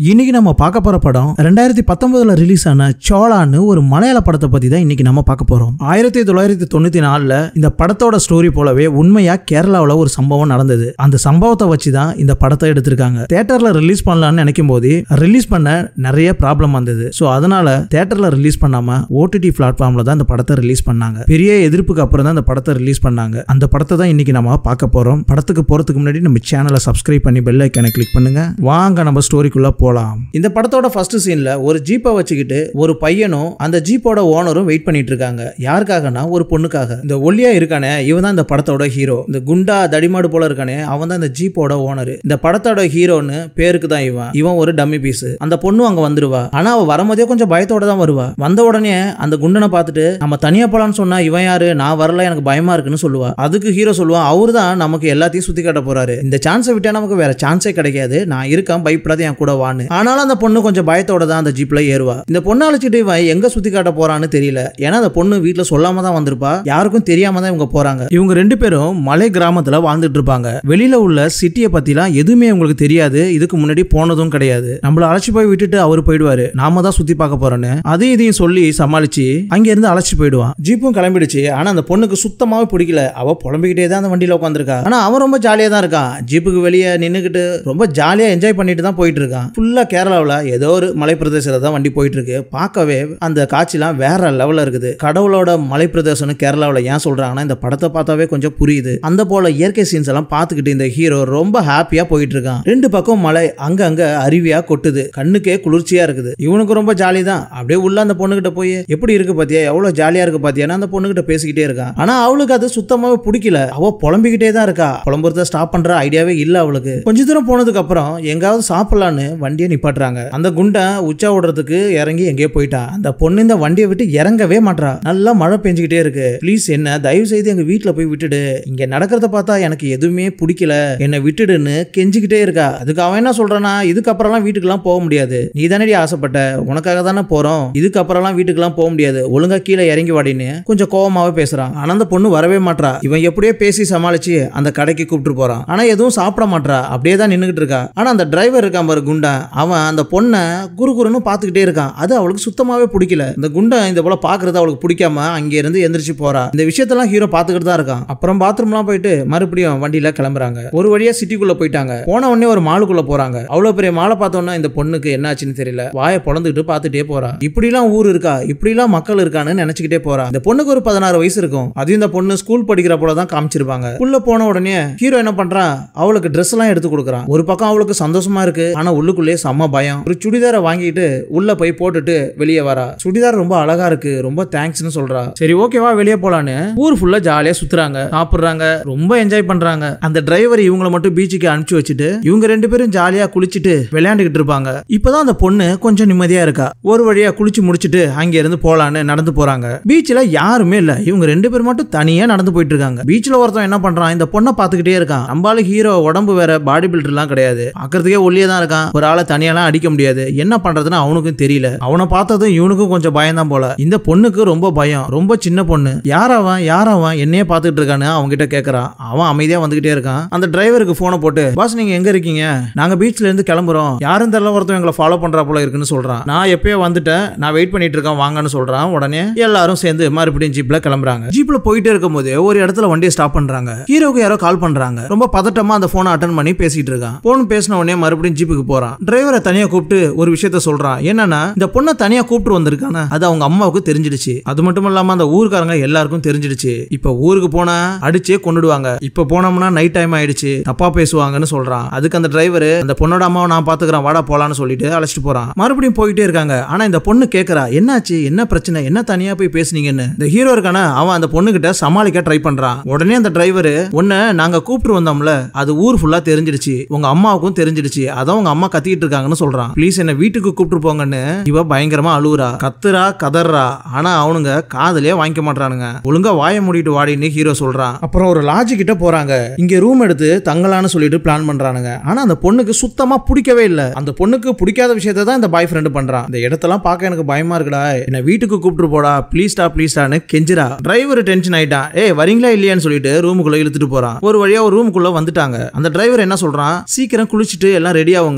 இன்னைக்கு நம்ம பார்க்க போற படம் ரெண்டாயிரத்தி பத்தொன்பதுல ரிலீஸ் ஆன சோலான்னு ஒரு மலையாள படத்தை பத்தி தான் இன்னைக்கு நம்ம பார்க்க போறோம் ஆயிரத்தி தொள்ளாயிரத்தி தொண்ணூத்தி நாலுல இந்த படத்தோட ஸ்டோரி போலவே உண்மையா கேரளாவுல ஒரு சம்பவம் நடந்தது அந்த சம்பவத்தை வச்சு தான் இந்த படத்தை எடுத்திருக்காங்க தியேட்டர்ல ரிலீஸ் பண்ணலாம்னு நினைக்கும் போது ரிலீஸ் பண்ண நிறைய ப்ராப்ளம் வந்தது ஸோ அதனால தியேட்டர்ல ரிலீஸ் பண்ணாம ஓடிடி பிளாட்ஃபார்ம்ல தான் இந்த படத்தை ரிலீஸ் பண்ணாங்க பெரிய எதிர்ப்புக்கு அப்புறம் தான் இந்த படத்தை ரிலீஸ் பண்ணாங்க அந்த படத்தை தான் இன்னைக்கு நம்ம பார்க்க போறோம் படத்துக்கு போறதுக்கு முன்னாடி நம்ம சேனலை சப்ஸ்கிரைப் பண்ணி பெல் ஐக்கானை கிளிக் பண்ணுங்க வாங்க நம்ம ஸ்டோரிக்குள்ள போலாம் இந்த படத்தோட ஃபர்ஸ்ட் சீன்ல ஒரு ஜீப்பை வச்சுக்கிட்டு ஒரு பையனும் அந்த ஜீப்போட ஓனரும் வெயிட் பண்ணிட்டு இருக்காங்க யாருக்காகனா ஒரு பொண்ணுக்காக இந்த ஒல்லியா இருக்கானே இவன் தான் இந்த படத்தோட ஹீரோ இந்த குண்டா தடிமாடு போல இருக்கானே அவன் தான் இந்த ஜீப்போட ஓனர் இந்த படத்தோட ஹீரோன்னு பேருக்கு தான் இவன் இவன் ஒரு டம்மி பீஸ் அந்த பொண்ணு அங்க வந்துருவா ஆனா அவ வரும்போதே கொஞ்சம் பயத்தோட தான் வருவா வந்த உடனே அந்த குண்டனை பார்த்துட்டு நம்ம தனியா போலான்னு சொன்னா இவன் யாரு நான் வரல எனக்கு பயமா இருக்குன்னு சொல்லுவா அதுக்கு ஹீரோ சொல்லுவான் அவரு தான் நமக்கு எல்லாத்தையும் சுத்தி காட்ட போறாரு இந்த சான்ஸை விட்டா நமக்கு வேற சான்ஸே கிடைக்காது நான் இருக்கேன் பயப்படாத என் கூட வான்னு ஆனாலும் அந்த பொண்ணு கொஞ்சம் பயத்தோட தான் அந்த ஜீப்ல ஏறுவா இந்த பொண்ணை அழைச்சிட்டு இவன் எங்க சுத்தி காட்ட போறான்னு தெரியல ஏன்னா அந்த பொண்ணு வீட்டுல சொல்லாம தான் வந்திருப்பா யாருக்கும் தெரியாம தான் இவங்க போறாங்க இவங்க ரெண்டு பேரும் மலை கிராமத்துல வாழ்ந்துட்டு இருப்பாங்க வெளியில உள்ள சிட்டியை பத்திலாம் எதுவுமே உங்களுக்கு தெரியாது இதுக்கு முன்னாடி போனதும் கிடையாது நம்மள அழைச்சி போய் விட்டுட்டு அவர் போயிடுவாரு நாம தான் சுத்தி பார்க்க போறோன்னு அதையும் இதையும் சொல்லி சமாளிச்சு அங்க இருந்து அழைச்சி போயிடுவான் ஜீப்பும் கிளம்பிடுச்சு ஆனா அந்த பொண்ணுக்கு சுத்தமாவே பிடிக்கல அவ புலம்பிக்கிட்டே தான் அந்த வண்டியில உட்காந்துருக்கா ஆனா அவன் ரொம்ப ஜாலியா தான் இருக்கான் ஜீப்புக்கு வெளியே நின்னுக்கிட்டு ரொம்ப ஜாலியா என்ஜாய் பண்ணிட்டு தான் போயிட்டு இருக்கான் ஃபுல்லா கேரளாவில் ஏதோ ஒரு மலை பிரதேசத்துல தான் வண்டி போயிட்டு இருக்கு பார்க்கவே அந்த காட்சிலாம் வேற லெவல்ல இருக்குது கடவுளோட மலை பிரதேசம்னு கேரளாவில் ஏன் சொல்றாங்கன்னா இந்த படத்தை பார்த்தாவே கொஞ்சம் புரியுது அந்த போல இயற்கை சீன்ஸ் எல்லாம் பார்த்துக்கிட்டு இந்த ஹீரோ ரொம்ப ஹாப்பியா போயிட்டு இருக்கான் ரெண்டு பக்கம் மலை அங்கங்க அருவியா கொட்டுது கண்ணுக்கே குளிர்ச்சியா இருக்குது இவனுக்கு ரொம்ப ஜாலி தான் அப்படியே உள்ள அந்த பொண்ணுகிட்ட போய் எப்படி இருக்கு பாத்தியா எவ்வளவு ஜாலியா இருக்கு பாத்தியான்னு அந்த பொண்ணுகிட்ட பேசிக்கிட்டே இருக்கான் ஆனா அவளுக்கு அது சுத்தமாவே பிடிக்கல அவ புலம்பிக்கிட்டே தான் இருக்கா புலம்புறத ஸ்டாப் பண்ற ஐடியாவே இல்ல அவளுக்கு கொஞ்ச தூரம் போனதுக்கு அப்புறம் எங்காவது சாப்பிடலான்னு வண்டியை நிப்பாட்டுறாங்க அந்த குண்டை உச்சா விடுறதுக்கு இறங்கி எங்கேயோ போயிட்டா அந்த பொண்ணு இந்த வண்டியை விட்டு இறங்கவே மாட்றா நல்லா மழை பெஞ்சுக்கிட்டே இருக்கு ப்ளீஸ் என்ன தயவு செய்து எங்க வீட்டுல போய் விட்டுடு இங்க நடக்கிறத பார்த்தா எனக்கு எதுவுமே பிடிக்கல என்னை விட்டுடுன்னு கெஞ்சிக்கிட்டே இருக்கா அதுக்கு அவன் என்ன சொல்றானா இதுக்கப்புறம்லாம் வீட்டுக்கெல்லாம் போக முடியாது நீ தானடி ஆசைப்பட்ட உனக்காக தானே போறோம் இதுக்கப்புறம்லாம் வீட்டுக்கெல்லாம் போக முடியாது ஒழுங்கா கீழே இறங்கி வாடின்னு கொஞ்சம் கோவமாவே பேசுறான் ஆனா அந்த பொண்ணு வரவே மாட்றா இவன் எப்படியோ பேசி சமாளிச்சு அந்த கடைக்கு கூப்பிட்டு போறான் ஆனா எதுவும் சாப்பிட மாட்றா அப்படியே தான் நின்னுகிட்டு இருக்கா ஆனா அந்த டிரைவர் இருக்கான் பாரு குண்டா அவன் அந்த பொண்ணை குறு குறுன்னு பார்த்துக்கிட்டே இருக்கான் அது அவளுக்கு சுத்தமாவே பிடிக்கல இந்த குண்டை இந்த போல பாக்குறது அவளுக்கு பிடிக்காம அங்க இருந்து எந்திரிச்சு போறா இந்த விஷயத்தெல்லாம் ஹீரோ பார்த்துக்கிட்டு தான் இருக்கான் அப்புறம் பாத்ரூம்லாம் போயிட்டு மறுபடியும் வண்டியில கிளம்புறாங்க ஒரு வழியா சிட்டிக்குள்ள போயிட்டாங்க போன உடனே ஒரு மாலுக்குள்ள போறாங்க அவ்வளவு பெரிய மாலை பார்த்தோன்னா இந்த பொண்ணுக்கு என்னாச்சுன்னு தெரியல வாயை பொழந்துக்கிட்டு பார்த்துட்டே போறா இப்படிலாம் ஊர் இருக்கா இப்படிலாம் மக்கள் இருக்கான்னு நினைச்சுக்கிட்டே போறா இந்த பொண்ணுக்கு ஒரு பதினாறு வயசு இருக்கும் அதையும் இந்த பொண்ணு ஸ்கூல் படிக்கிற போல தான் காமிச்சிருப்பாங்க உள்ள போன உடனே ஹீரோ என்ன பண்றான் அவளுக்கு ட்ரெஸ் எல்லாம் எடுத்து கொடுக்குறான் ஒரு பக்கம் அவளுக்கு சந்தோஷமா இருக்கு ஆனா உள்ளுக்குள்ளே செம்ம பயம் ஒரு சுடிதாரை வாங்கிட்டு உள்ள போய் போட்டுட்டு வெளியே வரா சுடிதார் ரொம்ப அழகா இருக்கு ரொம்ப தேங்க்ஸ்னு சொல்றா சரி ஓகேவா வெளியே போலான்னு ஊர் ஃபுல்லா ஜாலியா சுத்துறாங்க சாப்பிடுறாங்க ரொம்ப என்ஜாய் பண்றாங்க அந்த டிரைவர் இவங்கள மட்டும் பீச்சுக்கு அனுப்பிச்சு வச்சுட்டு இவங்க ரெண்டு பேரும் ஜாலியா குளிச்சுட்டு விளையாண்டுகிட்டு இருப்பாங்க இப்பதான் அந்த பொண்ணு கொஞ்சம் நிம்மதியா இருக்கா ஒரு வழியா குளிச்சு முடிச்சுட்டு அங்க இருந்து போலான்னு நடந்து போறாங்க பீச்ல யாருமே இல்ல இவங்க ரெண்டு பேர் மட்டும் தனியா நடந்து போயிட்டு இருக்காங்க பீச்ல ஒருத்தன் என்ன பண்றான் இந்த பொண்ணை பாத்துக்கிட்டே இருக்கான் நம்மளால ஹீரோ உடம்பு வேற பாடி பில்டர் எல்லாம் கிடையாது பாக்குறதுக்கே ஒல்லியே தான் இருக்கான் ஒரு ஆளை தனியாலாம் அடிக்க முடியாது என்ன பண்றதுன்னு அவனுக்கும் தெரியல அவனை பார்த்ததும் இவனுக்கும் கொஞ்சம் பயம் தான் போல இந்த பொண்ணுக்கு ரொம்ப பயம் ரொம்ப சின்ன பொண்ணு யார் அவன் யார் அவன் என்னையே பார்த்துட்டு இருக்கான்னு அவங்க கிட்ட கேக்குறான் அவன் அமைதியா வந்துகிட்டே இருக்கான் அந்த டிரைவருக்கு போனை போட்டு பாஸ் நீங்க எங்க இருக்கீங்க நாங்க பீச்ல இருந்து கிளம்புறோம் யாரும் தெரியல ஒருத்தன் எங்களை ஃபாலோ பண்றா போல இருக்குன்னு சொல்றான் நான் எப்பயோ வந்துட்டேன் நான் வெயிட் பண்ணிட்டு இருக்கேன் வாங்கன்னு சொல்றான் உடனே எல்லாரும் சேர்ந்து மறுபடியும் ஜீப்ல கிளம்புறாங்க ஜீப்ல போயிட்டே இருக்கும்போது ஒரு இடத்துல வண்டியை ஸ்டாப் பண்றாங்க ஹீரோக்கு யாரோ கால் பண்றாங்க ரொம்ப பதட்டமா அந்த போனை அட்டன் பண்ணி பேசிட்டு இருக்கான் போன் பேசின உடனே மறுபடியும் ஜீப்புக்கு போறான் டிரைவரை தனியா கூப்பிட்டு ஒரு விஷயத்த சொல்றான் என்னன்னா இந்த பொண்ணை தனியா கூப்பிட்டு வந்திருக்கானே அது அவங்க அம்மாவுக்கு தெரிஞ்சிடுச்சு அது மட்டும் இல்லாம அந்த ஊர்க்காரங்க எல்லாருக்கும் தெரிஞ்சிடுச்சு இப்ப ஊருக்கு போனா அடிச்சே கொண்டுடுவாங்க இப்ப போனோம்னா நைட் டைம் ஆயிடுச்சு தப்பா பேசுவாங்கன்னு சொல்றான் அதுக்கு அந்த டிரைவர் அந்த பொண்ணோட அம்மாவை நான் பாத்துக்கிறேன் வாடா போலான்னு சொல்லிட்டு அழைச்சிட்டு போறான் மறுபடியும் போயிட்டே இருக்காங்க ஆனா இந்த பொண்ணு கேக்குறா என்னாச்சு என்ன பிரச்சனை என்ன தனியா போய் பேசுனீங்கன்னு இந்த ஹீரோ இருக்கான அவன் அந்த பொண்ணு கிட்ட சமாளிக்க ட்ரை பண்றான் உடனே அந்த டிரைவர் உன்னை நாங்க கூப்பிட்டு வந்தோம்ல அது ஊர் ஃபுல்லா தெரிஞ்சிடுச்சு உங்க அம்மாவுக்கும் தெரிஞ்சிடுச்சு அதான் உங்க அம்மா கத்திட்டு இருக்காங்கன்னு சொல்றான் ப்ளீஸ் என்ன வீட்டுக்கு கூப்பிட்டு போங்கன்னு இவ பயங்கரமா அழுவுறா கத்துறா கதறா ஆனா அவனுங்க காதலே வாங்கிக்க மாட்டானுங்க ஒழுங்கா வாய மூடிட்டு வாடின்னு ஹீரோ சொல்றான் அப்புறம் ஒரு லாட்ஜ் கிட்ட போறாங்க இங்க ரூம் எடுத்து தங்கலான்னு சொல்லிட்டு பிளான் பண்றானுங்க ஆனா அந்த பொண்ணுக்கு சுத்தமா பிடிக்கவே இல்ல அந்த பொண்ணுக்கு பிடிக்காத விஷயத்தை தான் இந்த பாய் ஃப்ரெண்டு பண்றான் இந்த இடத்தெல்லாம் பார்க்க எனக்கு பயமா இருக்குடா என்ன வீட்டுக்கு கூப்பிட்டு போடா ப்ளீஸ்டா ப்ளீஸ்டான்னு கெஞ்சிரா டிரைவர் டென்ஷன் ஆயிட்டான் ஏய் வரீங்களா இல்லையான்னு சொல்லிட்டு ரூமுக்குள்ள இழுத்துட்டு போறான் ஒரு வழியா ஒரு ரூமுக்குள்ள வந்துட்டாங்க அந்த டிரைவர் என்ன சொல்றான் சீக்கிரம் குளிச்சுட்டு எல்லாம் ரெடி ஆகுங்க கார்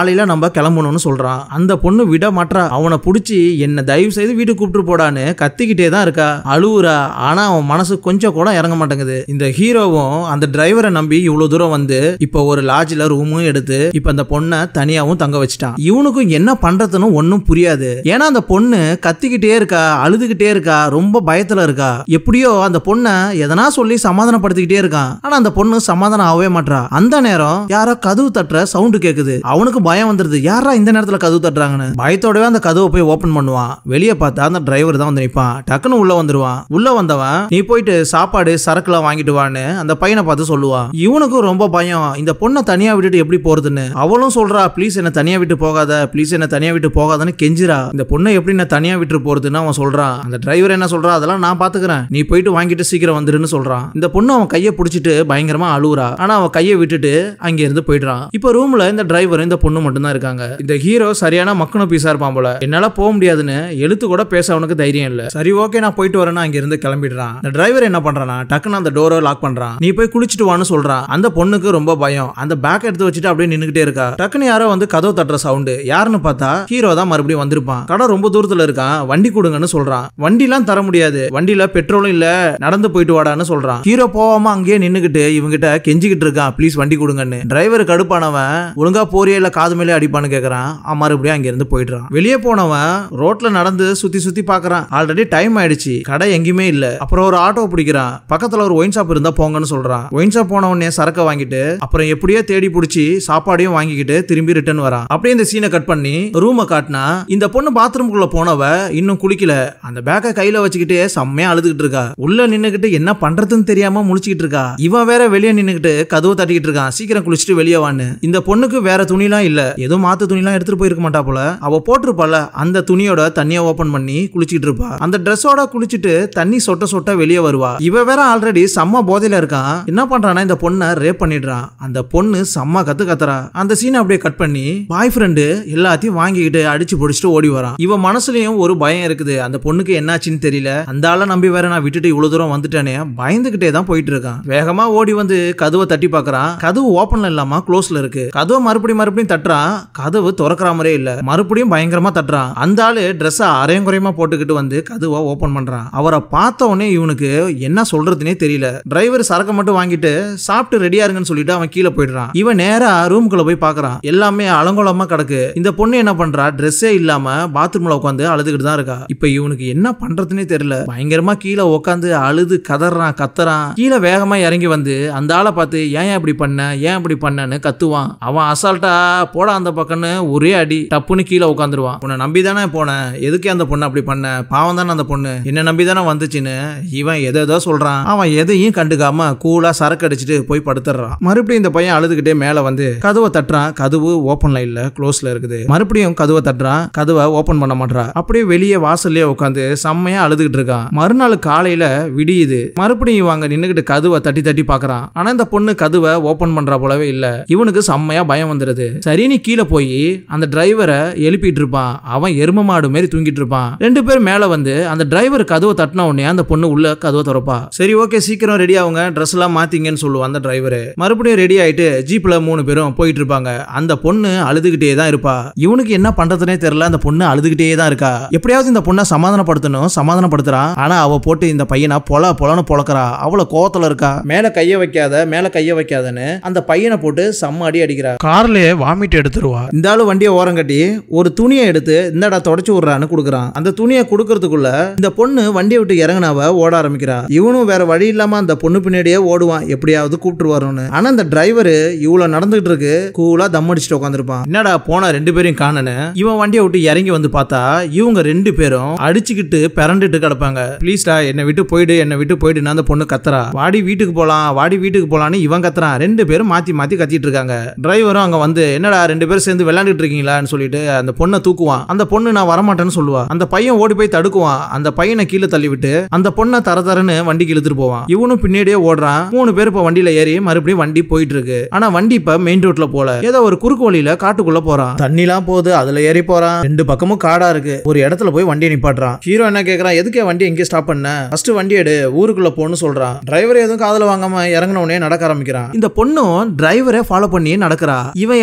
காலையில நம்ம கிளம்பணும்னு சொல்றான் அந்த பொண்ணு விட மாட்றா அவனை புடிச்சு என்ன தயவு செய்து வீட்டுக்கு கூப்பிட்டு போடான்னு கத்திக்கிட்டே தான் இருக்கா அழுவுறா ஆனா அவன் மனசு கொஞ்சம் கூட இறங்க மாட்டேங்குது இந்த ஹீரோவும் அந்த டிரைவரை நம்பி இவ்வளவு தூரம் வந்து இப்போ ஒரு லாட்ஜ்ல ரூமும் எடுத்து இப்போ அந்த பொண்ணை தனியாவும் தங்க வச்சுட்டான் இவனுக்கும் என்ன பண்றதுன்னு ஒன்றும் புரியாது ஏன்னா அந்த பொண்ணு கத்திக்கிட்டே இருக்கா அழுதுகிட்டே இருக்கா ரொம்ப பயத்துல இருக்கா எப்படியோ அந்த பொண்ணை எதனா சொல்லி சமாதானப்படுத்திக்கிட்டே இருக்கான் ஆனா அந்த பொண்ணு சமாதானம் ஆகவே மாட்றா அந்த நேரம் யாரோ கதவு தட்டுற சவுண்டு கேக்குது அவனுக்கு பயம் வந்துருது யாரா இந்த நேரத்துல கதவு தட்டுறாங்கன்னு பயத்தோடவே அந்த கதவை போய் ஓபன் பண்ணுவான் வெளியே பார்த்தா அந்த டிரைவர் தான் வந்து நிப்பான் டக்குன்னு உள்ள வந்துருவான் உள்ள வந்தவன் நீ போயிட்டு சாப்பாடு சரக்குலாம் வாங்கிட்டு வான்னு அந்த பையனை பார்த்து சொல்லுவான் இவனுக்கும் ரொம்ப பயம் இந்த பொண்ணை தனியா விட்டுட்டு எப்படி போறதுன்னு அவளும் சொல்றா ப்ளீஸ் என்ன தனியா விட்டு போகாத ப்ளீஸ் என்ன தனியா விட்டு போகாதன்னு கெஞ்சிரா இந்த பொண்ணை எப்படி நான் தனியா விட்டு போறதுன்னு அவன் சொல்றான் அந்த டிரைவர் என்ன சொல்றா அதெல்லாம் நான் பாத்துக்கிறேன் நீ போயிட்டு வாங்கிட்டு சீக்கிரம் வந்துருன்னு சொல்றான் இந்த பொண்ணு அவன் கையை பிடிச்சிட்டு பயங்கரமா அழுவுறா ஆனா அவன் கையை விட்டுட்டு அங்க இருந்து போயிடுறான் இப்போ ரூம்ல இந்த டிரைவர் இந்த பொண்ணு மட்டும் தான் இருக்காங்க இந்த ஹீரோ சரியான மக்கணும் பீஸா இருப்பான் போல என்னால போக முடியாதுன்னு எழுத்து கூட பேச அவனுக்கு தைரியம் இல்ல சரி ஓகே நான் போயிட்டு வரேன்னு அங்க இருந்து கிளம்பிடுறான் இந்த டிரைவர் என்ன பண்றானா டக்குன்னு அந்த டோரை லாக் பண்றான் நீ போய் குளிச்சுட்டு வான்னு சொல்றான் அந்த பொண்ணுக்கு ரொம்ப பயம் அந்த பேக் எடுத்து வச்சுட்டு அப்படியே நின்னுகிட்டே இருக்கா டக்குன்னு யாரோ வந்து கதவு தட்டுற சவுண்டு யாருன்னு பார்த்தா ஹீரோ தான் மறுபடியும் வந்திருப்பான் கடை ரொம்ப தூரத்துல இருக்கான் வண்டி கொடுங்கன்னு சொல்றான் வண்டிலாம் தர முடியாது வண்டியில பெட்ரோலும் இல்ல நடந்து போயிட்டு வாடான்னு சொல்றான் ஹீரோ போகாம அங்கேயே நின்னுகிட்டு இவங்கிட்ட கெஞ்சிக்கிட்டு இருக்கான் ப்ளீஸ் வண்டி கொடுங்கன்னு டிரைவர் கடுப்பானவன் ஒழுங்கா போறியா இல்ல காது மேலே அடிப்பான்னு கேக்குறான் அவன் மறுபடியும் அங்க இருந்து போயிடுறான் வெளியே போனவன் ரோட்ல நடந்து சுத்தி சுத்தி பாக்குறான் ஆல்ரெடி டைம் ஆயிடுச்சு கடை எங்கேயுமே இல்ல அப்புறம் ஒரு ஆட்டோ பிடிக்கிறான் பக்கத்துல ஒரு ஒயின் ஷாப் இருந்தா போங்கன்னு சொல்றான் ஒயின் ஷாப் போன உடனே சரக்க வாங்கிட்டு அப்புறம் எப்படியோ தேடி பிடிச்சி சாப்பாடையும் வாங்கிக்கிட்டு திரும்பி ரிட்டர்ன் வரான் அப்படியே இந்த சீனை கட் பண்ணி ரூமை காட்டினா இந்த பொண்ணு பாத்ரூம்குள்ள போனவ இன்னும் குளிக்கல அந்த பேக்கை கையில வச்சுக்கிட்டே செம்மையா அழுதுகிட்டு இருக்கா உள்ள நின்னுகிட்டு என்ன பண்றதுன்னு தெரியாம முழிச்சுக்கிட்டு இருக்கா இவன் வேற வெளியே நின்னுகிட்டு கதவு தட்டிக்கிட்டு இருக்கான் சீக்கிரம் குளிச்சுட்டு வெளியே வான்னு இந்த பொண்ணுக்கு வேற துணிலாம் இல்ல ஏதோ மாத்து துணிலாம் எடுத்துட்டு போயிருக்க மாட்டா போல அவ போட்டிருப்பால அந்த துணியோட தண்ணியை ஓபன் பண்ணி குளிச்சிட்டு இருப்பா அந்த ட்ரெஸ்ஸோட குளிச்சுட்டு தண்ணி சொட்ட சொட்ட வெளியே வருவா இவ வேற ஆல்ரெடி செம்ம போதையில இருக்கான் என்ன பண்றானா இந்த பொண்ணை ரேப் பண்ணிடுறான் அந்த பொண்ணு செம்ம கத்து கத்துறா அந்த சீனை அப்படியே கட் பண்ணி பாய் ஃப்ரெண்டு எல்லாத்தையும் வாங்கிக்கிட்டு அடிச்சு பிடிச்சிட்டு ஓடி வரான் இவ மனசுலயும் ஒரு பயம் இருக்குது அந்த பொண்ணுக்கு என்னாச்சுன்னு தெரியல அந்த ஆளை நம்பி வேற நான் விட்டுட்டு இவ்வளவு தூரம் வந்துட்டேனே பயந்துகிட்டே தான் போயிட்டு இருக்கான் வேகமா ஓடி வந்து கதவை தட்டி பார்க்கறான் கதவு ஓப்பன்ல இல்லாம க்ளோஸ்ல இருக்கு கதவை மறுபடியும் மறுபடியும் தட்டுறான் கதவு திறக்கிற மாதிரியே இல்ல மறுபடியும் பயங்கரமா தட்டுறான் அந்த ஆளு ட்ரெஸ் அரையும் குறையமா போட்டுக்கிட்டு வந்து கதவை ஓபன் பண்றான் அவரை பார்த்த உடனே இவனுக்கு என்ன சொல்றதுனே தெரியல டிரைவர் சரக்கு மட்டும் வாங்கிட்டு சாப்பிட்டு ரெடியா இருங்கன்னு சொல்லிட்டு அவன் கீழே போயிடுறான் இவன் நேரா ரூமுக்குள்ள போய் பார்க்கறான் எல்லாமே அலங்கோலமா கிடக்கு இந்த பொண்ணு என்ன பண்றா ட்ரெஸ்ஸே இல்லாம பாத்ரூம்ல உட்காந்து அழுதுகிட்டு தான் இருக்கா இப்ப இவனுக்கு என்ன பண்றதுனே தெரியல பயங்கரமா கீழே உட்காந்து அழுது கதறான் கத்துறான் கீழே வேகமா இறங்கி வந்து அந்த ஆளை பார்த்து ஏன் இப்படி பண்ண ஏன் இப்படி பண்ணன்னு கத்துவான் அவன் அசால்ட்டா போட அந்த பக்கம்னு ஒரே அடி டப்புன்னு கீழே உட்காந்துருவான் உன்னை நம்பி தானே போனேன் எதுக்கு அந்த பொண்ணு அப்படி பண்ண பாவம் தானே அந்த பொண்ணு என்ன நம்பி தானே வந்துச்சுன்னு இவன் எதை ஏதோ சொல்றான் அவன் எதையும் கண்டுக்காம கூலா சரக்கு அடிச்சுட்டு போய் படுத்துறான் மறுபடியும் இந்த பையன் அழுதுகிட்டே மேல வந்து கதவை தட்டுறான் கதவு ஓப்பன்ல இல்ல க்ளோஸ்ல இருக்குது மறுபடியும் கதவை தட்டுறான் கதவை ஓபன் பண்ண மாட்றா அப்படியே வெளியே வாசல்லே உட்காந்து செம்மையா அழுதுகிட்டு இருக்கான் மறுநாள் காலையில விடியுது மறுபடியும் இவங்க நின்னுகிட்டு கதவை தட்டி தட்டி பாக்குறான் ஆனா இந்த பொண்ணு கதவை ஓபன் பண்றா போலவே இல்ல இவனுக்கு செம்மையா பயம் வந்துருது சரி நீ கீழே போய் அந்த டிரைவரை எழுப்பிட்டு இருப்பான் அவன் எரும மாடு மாதிரி தூங்கிட்டு இருப்பான் ரெண்டு பேரும் மேல வந்து அந்த டிரைவர் கதவை தட்டின உடனே அந்த பொண்ணு உள்ள கதவை திறப்பா சரி ஓகே சீக்கிரம் ரெடி ஆகுங்க ட்ரெஸ் எல்லாம் மாத்திங்கன்னு சொல்லுவான் அந்த டிரைவர் மறுபடியும் ரெடி ஆயிட்டு ஜீப்ல மூணு பேரும் போயிட்டு இருப்பாங்க அந்த பொண்ணு அழுதுகிட்டே தான் இருப்பா இவனுக்கு என்ன பண்றதுனே தெரியல அந்த பொண்ணு அழுதுகிட்டே தான் இருக்கா எப்படியாவது இந்த பொண்ணை சமாதானப்படுத்தணும் சமாதானப்படுத்துறான் ஆனா அவ போட்டு இந்த பையனை பொல பொலன்னு பொழக்கிறா அவள கோவத்துல இருக்கா மேல கைய வைக்காத மேல கைய வைக்காதன்னு அந்த பையனை போட்டு செம்ம அடி அடிக்கிறா கார்லயே வாமிட் எடுத்துருவா இந்த ஆளு வண்டியை ஓரம் கட்டி ஒரு துணியை எடுத்து இந்தடா தொடச்சு விடுறான்னு கொடுக்குறான் அந்த துணியை கொடுக்கறதுக்குள்ள இந்த பொண்ணு வண்டியை விட்டு இறங்குனாவ ஓட ஆரம்பிக்கிறா இவனும் வேற வழி இல்லாம அந்த பொண்ணு பின்னாடியே ஓடுவான் எப்படியாவது கூப்பிட்டுருவாருன்னு ஆனா அந்த டிரைவர் இவ்வளவு நடந்துகிட்டு இருக்கு கூலா தம் அடிச்சுட்டு உட்காந்துருப்பான் என்னடா போன ரெண்டு பேரையும் காணனு இவன் வண்டியை விட்டு இறங்கி வந்து பார்த்தா இவங்க ரெண்டு பேரும் அடிச்சுக்கிட்டு பிறண்டுட்டு கிடப்பாங்க ப்ளீஸ்டா என்னை விட்டு போயிடு என்னை விட்டு போயிடுன்னு அந்த பொண்ணு கத்துறா வாடி வீட்டுக்கு போலாம் வாடி வீட்டுக்கு போலான்னு இவன் கத்துறான் ரெண்டு பேரும் மாத்தி மாத்தி கத்திட்டு இருக்காங்க டிரைவரும் அங்க வந்து என்னடா ரெண்டு பேரும் சேர்ந்து விளையாண்டுட்டு இருக்கீங்களான்னு சொல்லிட்டு அந்த பொண்ணை தூக்குவான் அந்த பொண்ணு நான் வரமாட்டேன்னு சொல்லுவா அந்த பையன் ஓடி போய் தடுக்குவான் அந்த பையனை கீழே தள்ளி விட்டு அந்த பொண்ணை தர தரன்னு வண்டிக்கு இழுத்துட்டு போவான் இவனும் பின்னாடியே ஓடுறான் மூணு பேர் இப்ப வண்டியில ஏறி மறுபடியும் வண்டி போயிட்டு இருக்கு ஆனா வண்டி இப்ப மெயின் ரோட்ல போல ஏதோ ஒரு குறுக்கு வழியில காட்டுக்குள்ள போறான் தண்ணிலாம் போகுது அதுல ஏறி போறான் ரெண்டு பக்கமும் காடா இருக்கு ஒரு இடத்துல போய் வண்டியை நிப்பாட்டுறான் ஹீரோ என்ன கேக்குறான் எதுக்கே வண்டி எங்கே ஸ்டாப் பண்ண ஃபர்ஸ்ட் வண்டி எடு ஊருக்குள்ள போன்னு சொல்றான் டிரைவர் எதுவும் காதுல வாங்காம இறங்கின உடனே நடக்க ஆரம்பிக்கிறான் இந்த பொண்ணும் டிரைவரை ஃபாலோ பண்ணி நடக்கிறா இவன் எல்லாத்தையும்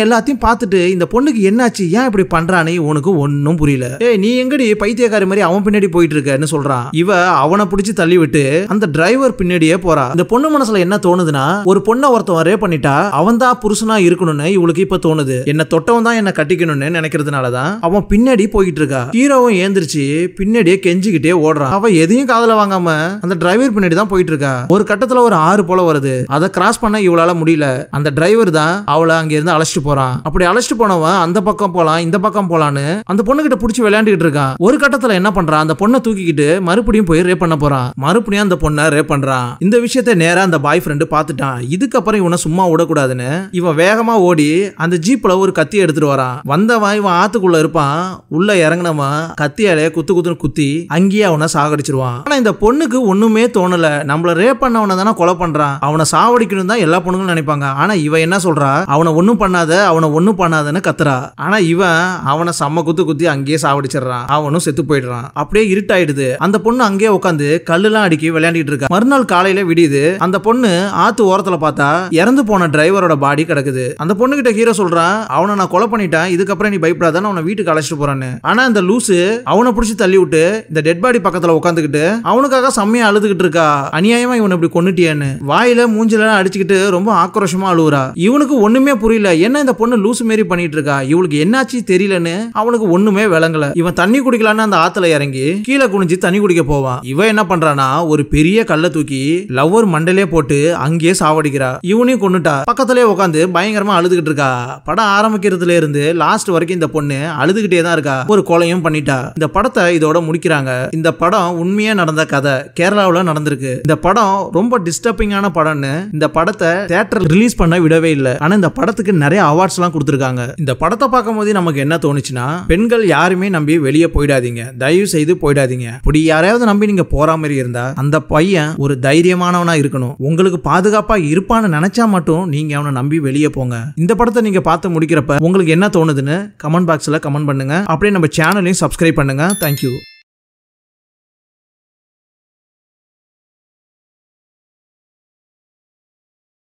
பார்த்துட்டு இந்த பொண்ணுக்கு என்னாச்சு ஏன் இப்படி பண்றானே உனக்கு ஒன்னும் புரியல ஏய் நீ எங்கடி பைத்தியக்காரி மாதிரி அவன் பின்னாடி போயிட்டு இருக்கன்னு சொல்றான் இவ அவனை பிடிச்சு தள்ளி விட்டு அந்த டிரைவர் பின்னாடியே போறா இந்த பொண்ணு மனசுல என்ன தோணுதுன்னா ஒரு பொண்ணை ஒருத்தன் ரே பண்ணிட்டா அவன் தான் புருஷனா இருக்கணும்னு இவளுக்கு இப்ப தோணுது என்ன தொட்டவன் தான் என்ன கட்டிக்கணும்னு நினைக்கிறதுனாலதான் அவன் பின்னாடி போயிட்டு இருக்கா ஹீரோவும் ஏந்திரிச்சு பின்னாடியே கெஞ்சிக்கிட்டே ஓடுறான் அவ எதையும் காதல வாங்காம அந்த டிரைவர் பின்னாடி தான் போயிட்டு இருக்கா ஒரு கட்டத்துல ஒரு ஆறு போல வருது அதை கிராஸ் பண்ண இவளால முடியல அந்த டிரைவர் தான் அவளை அங்க இருந்து அழைச்சிட்டு போறான் அப்படி அழைச்சிட்டு போனவன் அந்த பக்கம் போலாம் இந்த பக்கம் போலான்னு அந்த பொண்ணு கிட்ட புடிச்சு விளையாண்டுகிட்டு இருக்கான் ஒரு கட்டத்துல என்ன பண்றான் அந்த பொண்ணை தூக்கிக்கிட்டு மறுபடியும் போய் ரேப் பண்ண போறான் மறுபடியும் அந்த பொண்ணை ரேப் பண்றான் இந்த விஷயத்தை நேரா அந்த பாய் ஃப்ரெண்டு பார்த்துட்டான் இதுக்கப்புறம் இவனை சும்மா விடக்கூடாதுன்னு இவன் வேகமா ஓடி அந்த ஜீப்ல ஒரு கத்தி எடுத்துட்டு வரான் வந்தவன் இவன் ஆத்துக்குள்ள இருப்பான் உள்ள இறங்கினவன் கத்தியாலே குத்து குத்துன்னு குத்தி அங்கேயே அவனை சாகடிச்சிருவான் ஆனா இந்த பொண்ணுக்கு ஒண்ணுமே தோணல நம்மள ரேப் பண்ணவனை தானே கொலை பண்றான் அவனை சாவடிக்கணும் தான் எல்லா பொண்ணுங்களும் நினைப்பாங்க ஆனா இவன் என்ன சொல்றா அவனை ஒண்ணும் பண்ணாத அவனை ஒண்ணும் பண்ணாதன்னு கத்துறா ஆனா இவன் அவனை செம்ம குத்து குத்தி அங்கேயே சாவடிச்சிடுறான் அவனும் செத்து போயிடுறான் அப்படியே இருட்டாயிடுது அந்த பொண்ணு அங்கேயே உட்காந்து கல்லுலாம் அடிக்கி விளையாண்டிட்டு இருக்கா மறுநாள் காலையில விடியுது அந்த பொண்ணு ஆத்து ஓரத்துல பார்த்தா இறந்து போன டிரைவரோட பாடி கிடக்குது அந்த பொண்ணு கிட்ட ஹீரோ சொல்றான் அவனை நான் கொலை பண்ணிட்டேன் இதுக்கப்புறம் நீ பயப்படாதான்னு அவனை வீட்டுக்கு அழைச்சிட்டு போறான்னு ஆனா இந்த லூசு அவனை பிடிச்சி தள்ளி விட்டு இந்த டெட் பாடி பக்கத்துல உட்காந்துக்கிட்டு அவனுக்காக செம்மையா அழுதுகிட்டு இருக்கா அநியாயமா இவனை இப்படி கொன்னுட்டியான்னு வாயில மூஞ்சில அடிச்சுக்கிட்டு ரொம்ப ஆக்ரோஷமா அழுவுறா இவனுக்கு ஒண்ணுமே புரியல என்ன இந்த பொண்ணு லூசு மாரி பண்ணிட்டு இருக்கா இவளுக்கு என்னாச்சு தெரியலன்னு அவனுக்கு ஒண்ணுமே விளங்கல இவன் தண்ணி குடிக்கலான்னு அந்த ஆத்துல இறங்கி கீழே குனிஞ்சு தண்ணி குடிக்க போவான் இவன் என்ன பண்றானா ஒரு பெரிய கல்லை தூக்கி லவ்வர் மண்டலே போட்டு அங்கேயே சாவடிக்கிறா இவனையும் கொன்னுட்டா பக்கத்திலே உட்காந்து பயங்கரமா அழுதுகிட்டு இருக்கா படம் ஆரம்பிக்கிறதுல இருந்து லாஸ்ட் வரைக்கும் இந்த பொண்ணு அழுதுகிட்டே தான் இருக்கா ஒரு கொலையும் பண்ணிட்டா இந்த படத்தை இதோட முடிக்கிறாங்க இந்த படம் உண்மையா நடந்த கதை கேரளாவுல நடந்திருக்கு இந்த படம் ரொம்ப டிஸ்டர்பிங்கான படம்னு இந்த படத்தை தியேட்டர் ரிலீஸ் பண்ண விடவே இல்லை ஆனா இந்த படத்துக்கு நிறைய அவார்ட்ஸ் எல்லாம் கொடுத்துருக்காங்க இந்த படத்தை பார்க்கும்போது நமக்கு என்ன தோணுச்சுன்னா பெண்கள் யாருமே நம்பி வெளியே போயிடாதீங்க தயவு செய்து போயிடாதீங்க இப்படி யாரையாவது நம்பி நீங்க போற மாதிரி இருந்தா அந்த பையன் ஒரு தைரியமானவனா இருக்கணும் உங்களுக்கு பாதுகாப்பா இருப்பான்னு நினைச்சா மட்டும் நீங்க அவனை நம்பி வெளியே போங்க இந்த படத்தை நீங்க பார்த்து முடிக்கிறப்ப உங்களுக்கு என்ன தோணுதுன்னு கமெண்ட் பாக்ஸ்ல கமெண்ட் பண்ணுங்க அப்படியே நம்ம சேனலையும் சப்ஸ்கிரைப் பண்ணுங்க தேங்க்யூ